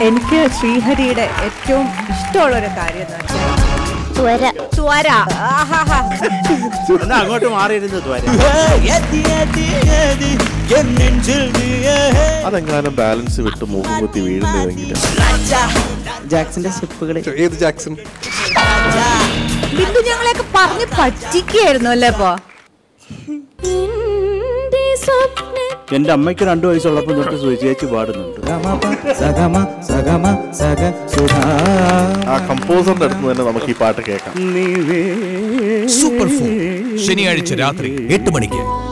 എനിക്ക് ശ്രീഹരിയുടെ ഏറ്റവും ഇഷ്ടമുള്ള ഒരു കാര്യം എന്ന് വെച്ചാൽ ത്വര സ്വര ആഹാഹാ. എന്നാ അങ്ങോട്ട് മാറിയിരുന്ന് ത്വര അതെങ്ങാനും ബാലൻസ് വിട്ട് മൂക്കും കുത്തി വീഴുന്നതെങ്കിൽ ജാക്സിന്റെ സ്റ്റെപ്പുകൾ ഏത് ജാക്സൺ ബിന്ദു ഞങ്ങളെയൊക്കെ പറഞ്ഞ് പറ്റിക്കായിരുന്നു അല്ലേ ഇപ്പൊ എന്റെ അമ്മയ്ക്ക് രണ്ടു വയസ്സുള്ളപ്പോൾ തൊട്ട് സുചേച്ചി പാടുന്നുണ്ട് സഗമ സഗമ സഗ സുധാ ആ കമ്പോസറിന്റെ അടുത്ത് തന്നെ നമുക്ക് ഈ പാട്ട് കേൾക്കാം സൂപ്പർ ഫോർ ശനിയാഴ്ച രാത്രി എട്ട് മണിക്ക്